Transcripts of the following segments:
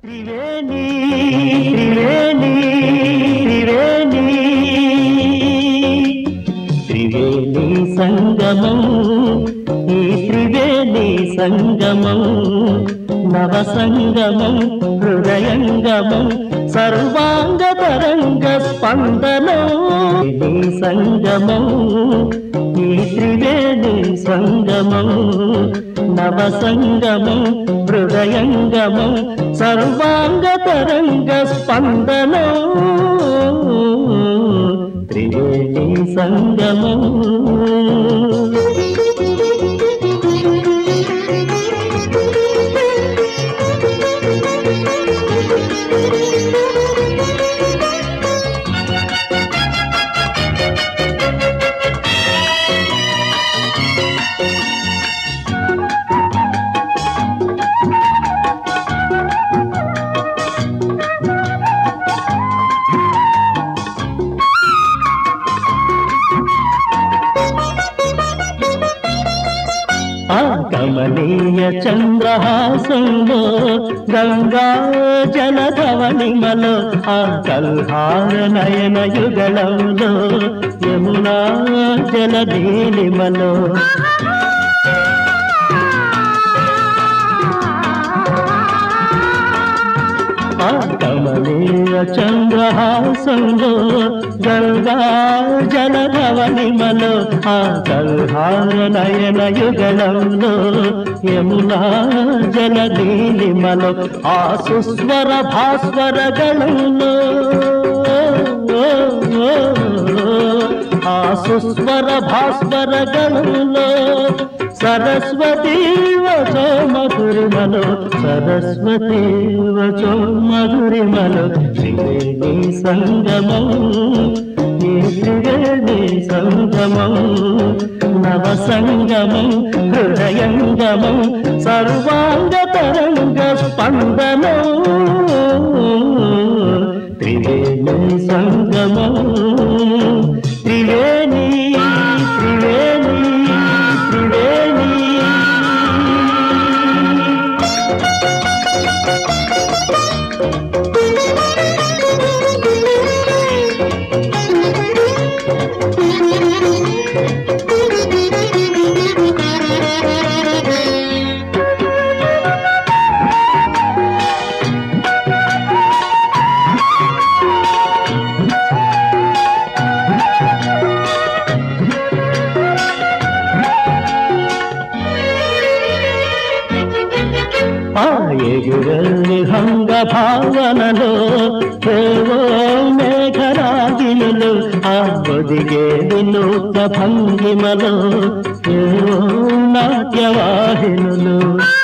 త్రివేణి త్రివేణి త్రివేణి త్రివేణి సంగమం ఈ త్రివేణి సంగమం నవ సంగమం హృదయంగమం సర్వాంగ తరంగ స్పందనం ఈ సంగమం ఈ త్రివేణి సంగమం నవ సంగమం హృదయంగమం సర్వాంగ తరంగ స్పందనం త్రివేణి సంగమం ఆ కమనీయ చంద్రహాసంలో గంగా జలధవనిమలో ఆ కల్హార నయన యుగళంలో యమునా జలధీలిమలో ఆ కమనీయ చంద్రహాసంలో గంగా జలధవనిమలో ఆ కల్హార నయన యుగళంలో యమునా జలధీలిమలో ఆ సుస్వర భాస్వర గళంలో ఆ సుస్వర భాస్వర గళంలో సరస్వతీ వచో మధురిమలో సరస్వతీ వచో మధురిమలో త్రివేణి సంగమం ఈ త్రివేణి సంగమం నవ సంగమం హృదయంగమం సర్వాంగ తరంగ స్పందనం త్రివేణి సంగమం త్రివేణి త్రివేణి త్రివేణి ఆ ఎగురల్లి హంగ భావనలో ఏవో మేఘరాజినులు ఆ ఒదిగే వినూత్న భంగిమలో ఏవో నాట్యవాహినులు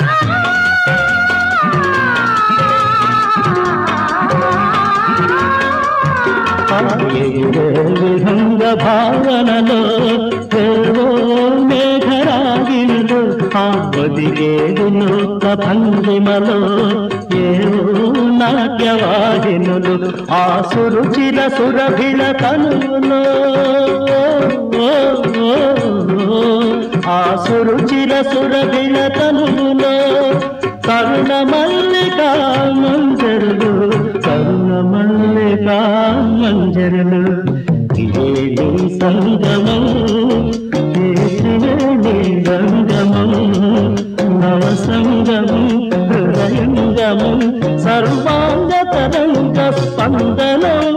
ఆ ఎగురే విహంగ భావనలో ఏవో మేఘరాగిలు ఆ ఒదిగే వినూత్న భంగిమలో ఏవో నాట్యవాహినులు ఆ సురుచిర సురభిళ తనులో ఆ సురుచిర సురభిళ తనులో కరుణ మల్లికా మంజరులు కరుణ మల్లికా మంజరులు త్రివేణి సంగమం ఏ త్రివేణి గంగమం నవ సంగమం హృదయంగమం సర్వాంగ తరంగ స్పందనం